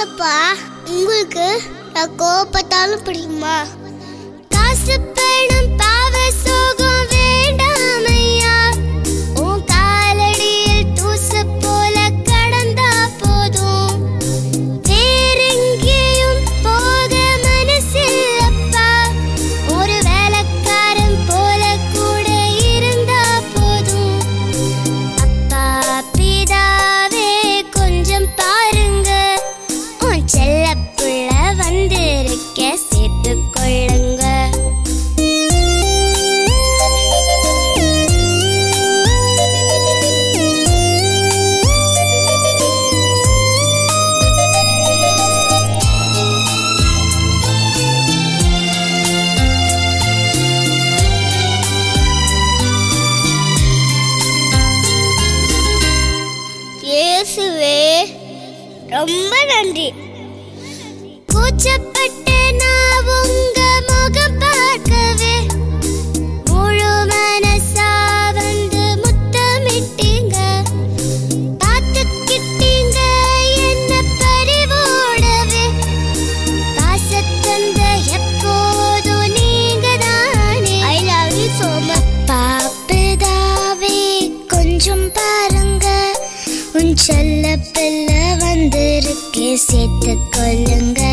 அப்பா உங்களுக்கு நான் கோபப்பட்டாலும் பிடிக்குமா காசு பணம் பாவ சோகம் வேண்டாம் ஐயா உன் காலடியில் தூசு போல கடந்தா போதும் வேறெங்கேயும் போக மனசில்லப்பா ஒரு வேலைக்காரன் போல கூட இருந்தா போதும் அப்பா பிதாவே கொஞ்சம் பாருங்க உன் செல்ல புள்ள வந்திருக்க சேர்த்துக் கொள்ளுங்க இயேசுவே ரொம்ப நன்றி கூச்சப்பட்டு நான் உங்க முகம் பார்க்கவே முழு மனசா வந்து முத்தமிட்டீங்க பார்த்துக்கிட்டீங்க என்ன பறிவோடவே பாசத்தந்த எப்போதும் நீங்க தானே I love you so much பாப்பிதாவே கொஞ்சம் பாருங்க உன் செல்ல பிள்ளை வந்திருக்கே சேர்த்து கொள்ளுங்க